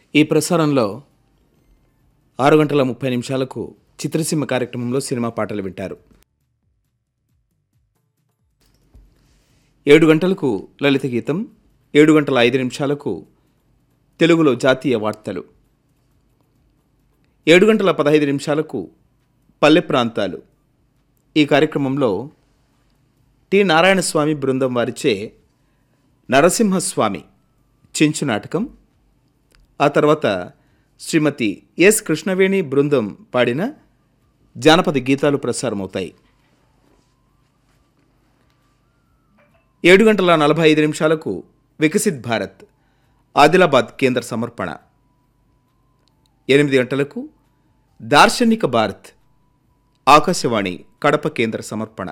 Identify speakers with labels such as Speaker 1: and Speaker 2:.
Speaker 1: ఈ ప్రసారంలో ఆరు గంటల ముప్పై నిమిషాలకు చిత్రసీమ కార్యక్రమంలో సినిమా పాటలు వింటారు ఏడు గంటలకు లలిత గీతం ఏడు గంటల ఐదు నిమిషాలకు తెలుగులో జాతీయ వార్తలు ఏడు గంటల పదహైదు నిమిషాలకు పల్లె ప్రాంతాలు ఈ కార్యక్రమంలో టి నారాయణస్వామి బృందం వారిచే నరసింహస్వామి చెంచు నాటకం ఆ తర్వాత శ్రీమతి ఎస్ కృష్ణవేణి బృందం పాడిన జానపద గీతాలు ప్రసారమవుతాయి ఏడు గంటల నలభై ఐదు నిమిషాలకు వికసిత్ భారత్ ఆదిలాబాద్ కేంద్ర సమర్పణ ఎనిమిది గంటలకు దార్శనిక భారత్ ఆకాశవాణి కడప కేంద్ర సమర్పణ